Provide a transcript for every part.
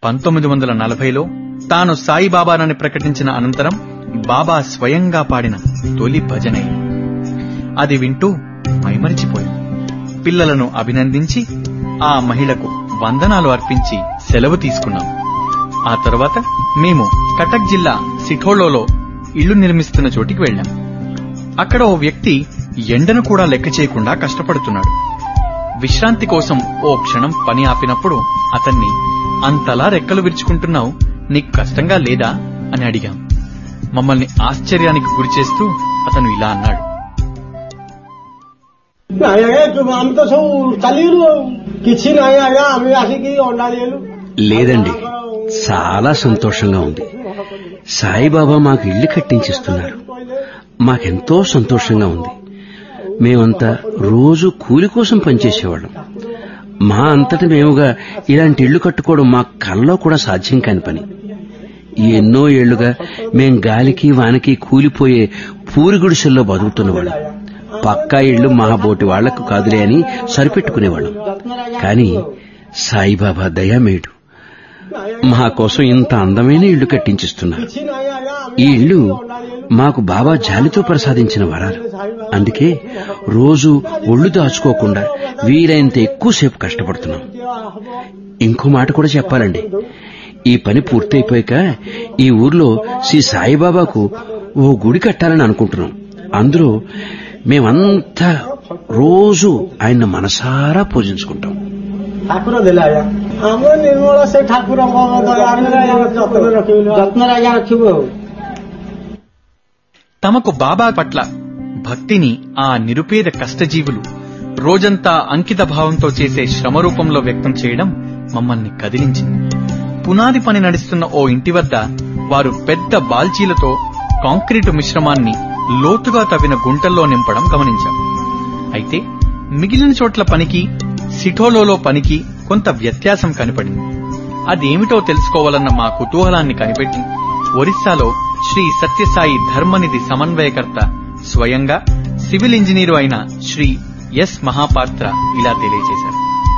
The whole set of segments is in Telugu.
పంతొమ్మిది వందల నలభైలో తాను సాయిబాబానని ప్రకటించిన అనంతరం బాబా స్వయంగా పాడిన తొలి భజన ఇది. అది వింటూ మైమరిచిపోయాం పిల్లలను అభినందించి ఆ మహిళకు వందనాలు అర్పించి సెలవు తీసుకున్నాం ఆ తర్వాత మేము కటక్ జిల్లా సిఠోలోలో ఇల్లు నిర్మిస్తున్న చోటికి వెళ్ళాం అక్కడ ఓ వ్యక్తి ఎండను కూడా లెక్క చేయకుండా కష్టపడుతున్నాడు విశ్రాంతి కోసం ఓ క్షణం పని ఆపినప్పుడు అతన్ని అంతలా రెక్కలు విరుచుకుంటున్నావు నీకు కష్టంగా లేదా అని అడిగాం మమ్మల్ని ఆశ్చర్యానికి గురిచేస్తూ అతను ఇలా అన్నాడు ନାଇଁ ଆଜ୍ଞା ଯୋଉ ଆମେ ତ ସବୁ ଚାଲିଗଲୁ ଆଉ କିଛି ନାହିଁ ଆଜ୍ଞା ଆମେ ଆସିକି ଅଣ୍ଡା ଦେଇଗଲୁ లేదండి చాలా సంతోషంగా ఉంది సాయిబాబా మాకు ఇల్లు కట్టించిస్తున్నారు మాకెంతో సంతోషంగా ఉంది మేమంతా రోజు కూలి కోసం పనిచేసేవాళ్ళం మా అంతటి మేముగా ఇలాంటి ఇళ్లు కట్టుకోవడం మా కల్లో కూడా సాధ్యం కాని పని ఎన్నో ఏళ్లుగా మేం గాలికి వానకి కూలిపోయే పూరి గుడిసెల్లో బతుకుతున్నవాళ్ళం పక్కా ఇళ్లు మహాబోటి వాళ్లకు కాదులే అని సరిపెట్టుకునేవాళ్ళం కానీ సాయిబాబా దయామేడు మా కోసం ఇంత అందమైన ఇల్లు కట్టించిస్తున్నారు କିଛି ନାହିଁ ଆଜ୍ଞା ଆମେ ఈ ఇల్లు మాకు బాబా జాలితో ప్రసాదించిన వరాలు అందుకే రోజు ఒళ్ళు దాచుకోకుండా వీలైనంత ఎక్కువసేపు కష్టపడుతున్నాం ఇంకో మాట కూడా చెప్పాలండి ఈ పని పూర్తయిపోయాక ఈ ఊర్లో శ్రీ సాయిబాబాకు ఓ గుడి కట్టాలని అనుకుంటున్నాం అందులో మేమంతా రోజు ఆయన మనసారా పూజించుకుంటాం ଠାକୁର ଦେଲେ ଆଜ୍ଞା ଆମେ ନିର୍ମଳ ସେ ଠାକୁରଙ୍କ ଦୟାରେ ଯତ୍ନ ରଖିବୁ ଯତ୍ନରେ ଆଜ୍ଞା ରଖିବୁ ଆଉ తమకు బాబా పట్ల భక్తిని ఆ నిరుపేద కష్టజీవులు రోజంతా అంకిత భావంతో చేసే శ్రమ రూపంలో వ్యక్తం చేయడం మమ్మల్ని కదిలించింది పునాది పని నడుస్తున్న ఓ ఇంటి వద్ద వారు పెద్ద బాల్చీలతో కాంక్రీటు మిశ్రమాన్ని లోతుగా తవ్విన గుంటల్లో నింపడం గమనించాం అయితే మిగిలిన చోట్ల పనికి సిఠోలోలో పనికి కొంత వ్యత్యాసం కనపడింది అదేమిటో తెలుసుకోవాలన్న మా కుతూహలాన్ని కనిపెట్టి ఒరిస్సాలో శ్రీ సత్యసాయి ధర్మనిధి సమన్వయకర్త స్వయంగా సివిల్ ఇంజనీరు అయిన శ్రీ ఎస్ మహాపాత్ర ఇలా తెలియజేశారు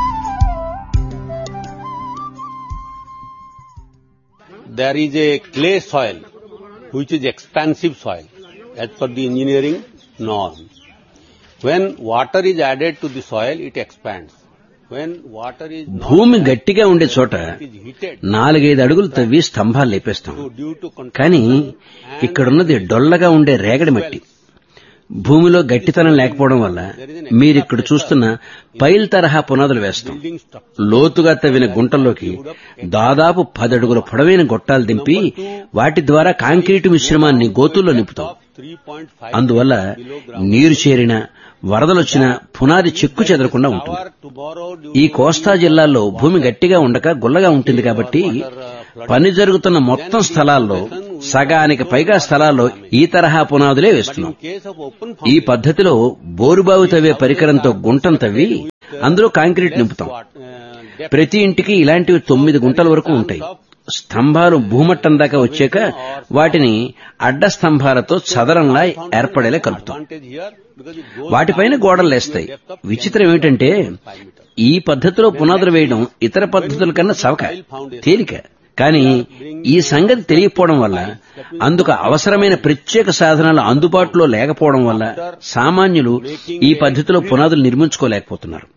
there is a clay soil which is expansive soil as per the engineering norm. When water is added to the soil, it expands. When water is not భూమి గట్టిగా ఉండే చోట it is heated. నాలుగైదు అడుగులు తవ్వి స్తంభాలు లేపేస్తాం So due to contraction కానీ ఇక్కడున్నది డొల్లగా ఉండే రేగడి మట్టి భూమిలో గట్టితనం లేకపోవడం వల్ల మీరిక్కడ చూస్తున్న పైల్ తరహా పునాదులు వేస్తాం building structure, లోతుగా తవ్విన గుంటల్లోకి దాదాపు పదడుగుల పొడవైన గొట్టాలు దింపి వాటి ద్వారా కాంక్రీటు మిశ్రమాన్ని గోతుల్లో నింపుతాం 3.5 అందువల్ల నీరు చేరిన వరదలొచ్చినా పునాది చెక్కు చెదరకుండా ఉంటుంది However, tomorrow due ఈ కోస్తా జిల్లాల్లో భూమి గట్టిగా ఉండక గుల్లగా ఉంటుంది కాబట్టి పని జరుగుతున్న మొత్తం స్థలాల్లో సగానికి పైగా స్థలాల్లో ఈ తరహా పునాదులే వేస్తున్నాం in case of open ఈ పద్ధతిలో బోరుబావి తవ్వే పరికరంతో గుంటం తవ్వి అందులో కాంక్రీట్ నింపుతాం uh, ప్రతి ఇంటికి ఇలాంటివి తొమ్మిది గుంటల వరకు ఉంటాయి స్తంభాలు భూమట్టం దాకా వచ్చాక వాటిని అడ్డ స్తంభాలతో చదరంలా ఏర్పడేలా కలుపుతాం advantage here because it goes వాటిపైన గోడలు లేస్తాయి విచిత్రం ఏమిటంటే ఈ పద్ధతిలో పునాదులు వేయడం ఇతర పద్ధతుల కన్నా చవక తేలిక కానీ ఈ సంగతి తెలియకపోవడం వల్ల అందుకు అవసరమైన ప్రత్యేక సాధనాలు అందుబాటులో లేకపోవడం వల్ల సామాన్యులు ఈ పద్ధతిలో పునాదులు నిర్మించుకోలేకపోతున్నారు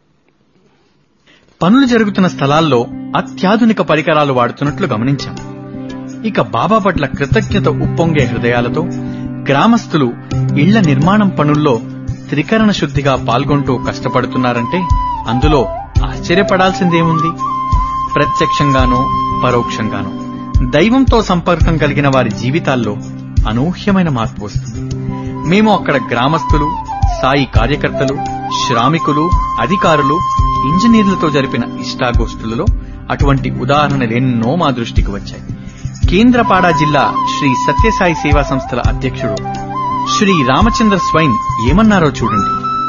పనులు జరుగుతున్న స్థలాల్లో అత్యాధునిక పరికరాలు వాడుతున్నట్లు గమనించాం ఇక బాబా పట్ల కృతజ్ఞత ఉప్పొంగే హృదయాలతో గ్రామస్తులు ఇళ్ల నిర్మాణం పనుల్లో త్రికరణ శుద్ధిగా పాల్గొంటూ కష్టపడుతున్నారంటే అందులో ఆశ్చర్యపడాల్సిందేముంది ప్రత్యక్షంగానో పరోక్షంగానో దైవంతో సంపర్కం కలిగిన వారి జీవితాల్లో అనూహ్యమైన మార్పు వస్తుంది మేము అక్కడ గ్రామస్తులు సాయి కార్యకర్తలు శ్రామికులు అధికారులు ఇంజనీర్లతో జరిపిన ఇష్టాగోష్ఠులలో అటువంటి ఉదాహరణలు ఎన్నో మా దృష్టికి వచ్చాయి కేంద్రపాడా జిల్లా శ్రీ సత్యసాయి సేవా సంస్థల అధ్యక్షుడు శ్రీ రామచంద్ర స్వైన్ ఏమన్నారో చూడండి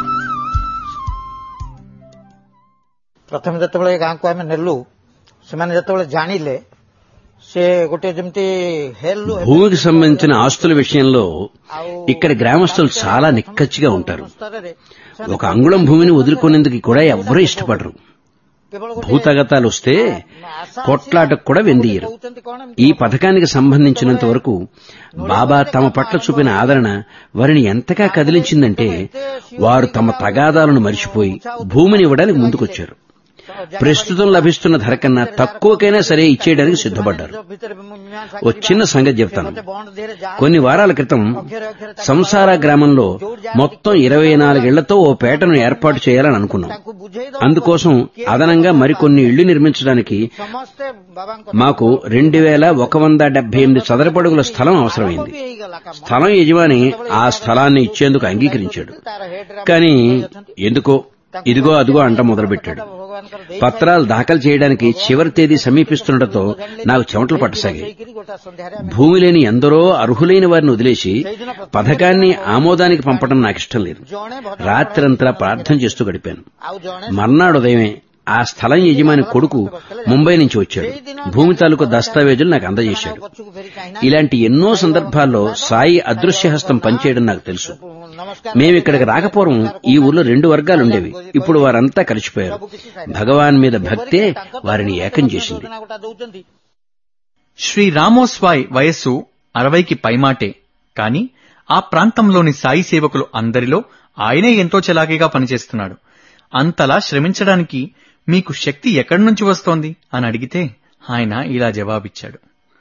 ପ୍ରଥମେ ଯେତେବେଳେ ଏ ଗାଁକୁ ଆମେ ନେଲୁ ସେମାନେ ଯେତେବେଳେ ଜାଣିଲେ ସେ ଗୋଟେ ଯେମିତି ହେଲୁ భూమికి సంబంధించిన ఆస్తుల విషయంలో ఇక్కడ గ్రామస్తులు చాలా నిక్కచ్చిగా ఉంటారు ସ୍ତରରେ ఒక అంగుళం భూమిని వదులుకునేందుకు కూడా ఎవ్వరూ ఇష్టపడరు భూతగతాలు వస్తే కొట్లాటకు కూడా వెందియ్యరు ఈ పథకానికి సంబంధించినంత వరకు బాబా తమ పట్ల చూపిన ఆదరణ వారిని ఎంతగా కదిలించిందంటే వారు తమ తగాదాలను మరిచిపోయి భూమిని ఇవ్వడానికి ముందుకొచ్చారు ప్రస్తుతం లభిస్తున్న ధర కన్నా తక్కువకైనా సరే ఇచ్చేయడానికి సిద్ధపడ్డారు ఓ చిన్న సంగతి చెప్తాను కొన్ని వారాల క్రితం సంసార గ్రామంలో మొత్తం ఇరవై నాలుగేళ్లతో ఓ పేటను ఏర్పాటు చేయాలని అనుకున్నాం అందుకోసం అదనంగా మరికొన్ని ఇళ్లు నిర్మించడానికి మాకు రెండు వేల ఒక వంద డెబ్బై ఎనిమిది చదరపడుగుల స్థలం అవసరమైంది స్థలం యజమాని ఆ స్థలాన్ని ఇచ్చేందుకు అంగీకరించాడు కానీ ఎందుకో ఇదిగో అదిగో అంట మొదలుపెట్టాడు పత్రాలు దాఖలు చేయడానికి చివరి తేదీ సమీపిస్తుండటంతో నాకు చెమటలు పట్టసాగాయి భూమి లేని ఎందరో అర్హులైన వారిని వదిలేసి పథకాన్ని ఆమోదానికి పంపడం నాకు ఇష్టం లేదు రాత్రంతా ప్రార్థన చేస్తూ గడిపాను మర్నాడు ఉదయమే ఆ స్థలం యజమాని కొడుకు ముంబై నుంచి వచ్చాడు భూమి తాలూకు దస్తావేజులు నాకు అందజేశాడు ఇలాంటి ఎన్నో సందర్భాల్లో సాయి అదృశ్యహస్తం పనిచేయడం నాకు తెలుసు మేమిక్కడికి రాకపోవడం ఈ ఊర్లో రెండు వర్గాలుండేవి ఇప్పుడు వారంతా కలిసిపోయారు భగవాన్ మీద భక్తే వారిని ఏకం చేసింది శ్రీ రామోస్వాయ్ వయస్సు అరవైకి పైమాటే కాని ఆ ప్రాంతంలోని సాయి సేవకులు అందరిలో ఆయనే ఎంతో చలాకీగా పనిచేస్తున్నాడు అంతలా శ్రమించడానికి మీకు శక్తి ఎక్కడి నుంచి వస్తోంది అని అడిగితే ఆయన ఇలా జవాబిచ్చాడు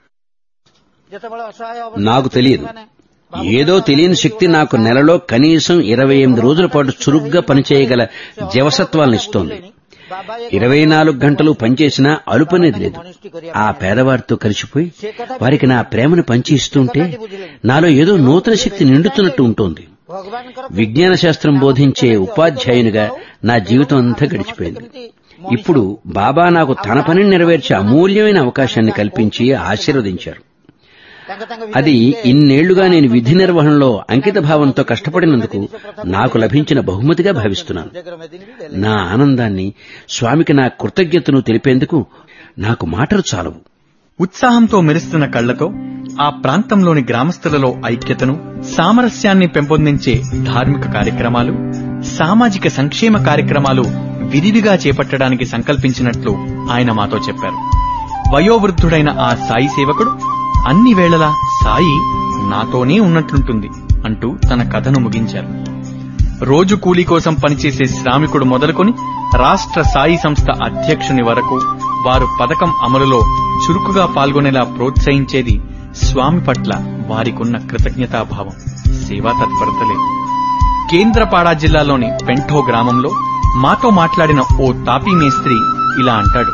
నాకు తెలియదు ఏదో తెలియని శక్తి నాకు నెలలో కనీసం ఇరవై ఎనిమిది రోజుల పాటు చురుగ్గా పనిచేయగల జవసత్వాలను ఇస్తోంది ఇరవై నాలుగు గంటలు పనిచేసినా అలుపనేది లేదు ఆ పేదవారితో కలిసిపోయి వారికి నా ప్రేమను పంచి ఇస్తుంటే నాలో ఏదో నూతన శక్తి నిండుతున్నట్టు ఉంటుంది విజ్ఞాన శాస్త్రం బోధించే ఉపాధ్యాయునిగా నా జీవితం అంతా గడిచిపోయింది ఇప్పుడు బాబా నాకు తన పనిని నెరవేర్చే అమూల్యమైన అవకాశాన్ని కల్పించి ఆశీర్వదించారు అది ఇన్నేళ్లుగా నేను విధి నిర్వహణలో అంకిత భావంతో కష్టపడినందుకు నాకు లభించిన బహుమతిగా భావిస్తున్నాను నా ఆనందాన్ని స్వామికి నా కృతజ్ఞతను తెలిపేందుకు నాకు మాటలు చాలవు ఉత్సాహంతో మెరుస్తున్న కళ్లతో ఆ ప్రాంతంలోని గ్రామస్తులలో ఐక్యతను సామరస్యాన్ని పెంపొందించే ధార్మిక కార్యక్రమాలు సామాజిక సంక్షేమ కార్యక్రమాలు విరివిగా చేపట్టడానికి సంకల్పించినట్లు ఆయన మాతో చెప్పారు వయోవృద్ధుడైన ఆ సాయి సేవకుడు అన్ని వేళలా సాయి నాతోనే ఉన్నట్లుంటుంది అంటూ తన కథను ముగించారు రోజు కూలీ కోసం పనిచేసే శ్రామికుడు మొదలుకొని రాష్ట్ర సాయి సంస్థ అధ్యక్షుని వరకు వారు పథకం అమలులో చురుకుగా పాల్గొనేలా ప్రోత్సహించేది స్వామి పట్ల వారికున్న కృతజ్ఞతాభావం సేవా తత్పరతలే కేంద్రపాడా జిల్లాలోని పెంఠో గ్రామంలో మాతో మాట్లాడిన ఓ తాపీ మేస్త్రి ఇలా అంటాడు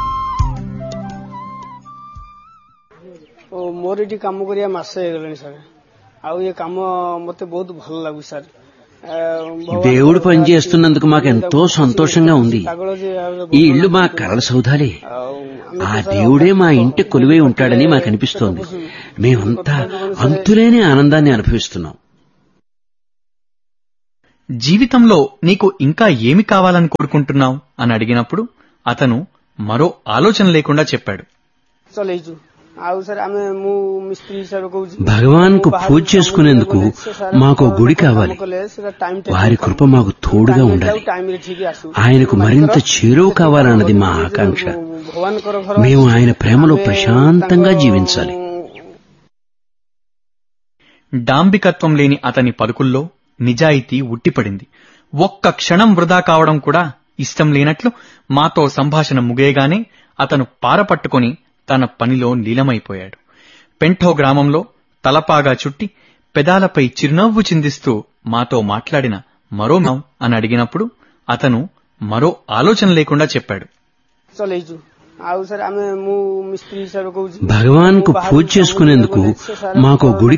ଓ ମୋର ଏଠି କାମ କରିବା ମାସେ ହେଇଗଲାଣି ସାର୍ ଆଉ ଏ କାମ ମତେ ବହୁତ ଭଲ ଲାଗୁଛି ସାର୍ ଆ, ଭଗବାନ- దేవుడు పనిచేస్తున్నందుకు మాకెంతో సంతోషంగా ఉంది ପାଗଳ ଯେ ଆଉ ఈ ఇల్లు మా కలల సౌధాలే ଆଉ ଆମେ ఆ దేవుడే మా ఇంటి కొలువై ఉంటాడని మాకు అనిపిస్తోంది మేమంతా అంతులేని ఆనందాన్ని అనుభవిస్తున్నాం జీవితంలో నీకు ఇంకా ఏమి కావాలని కోరుకుంటున్నావు అని అడిగినప్పుడు అతను మరో ఆలోచన లేకుండా చెప్పాడు ଚଲେଇଛୁ ଆଉ ସାର୍ ଆମେ ମୁଁ ମିସ୍ତ୍ରୀ ହିସାବରେ କହୁଛି భగవాన్ కు పూజ చేసుకునేందుకు మాకు గుడి కావాలి వారి కృప మాకు తోడుగా ఉండాలి ଟାଇମରେ ଠିକ ଆସୁ ఆయనకు మరింత చేరువ కావాలన్నది మా ఆకాంక్ష ଭଗବାନଙ୍କର ଘର మేము ఆయన ప్రేమలో ప్రశాంతంగా జీవించాలి డాంబికత్వం లేని అతని పలుకుల్లో నిజాయితీ ఉట్టిపడింది ఒక్క క్షణం వృధా కావడం కూడా ఇష్టం లేనట్లు మాతో సంభాషణ ముగియగానే అతను పారపట్టుకొని తన పనిలో లీలమైపోయాడు పెంఠో గ్రామంలో తలపాగా చుట్టి పెదాలపై చిరునవ్వు చిందిస్తూ మాతో మాట్లాడిన మరో మ్యావ్ అని అడిగినప్పుడు అతను మరో ఆలోచన లేకుండా చెప్పాడు ଚଲେଇଛୁ ଆଉ ସାର୍ ଆମେ ମୁଁ ମିସ୍ତ୍ରୀ ହିସାବରେ କହୁଛି భగవాన్ కు పూజ చేసుకునేందుకు మాకు గుడి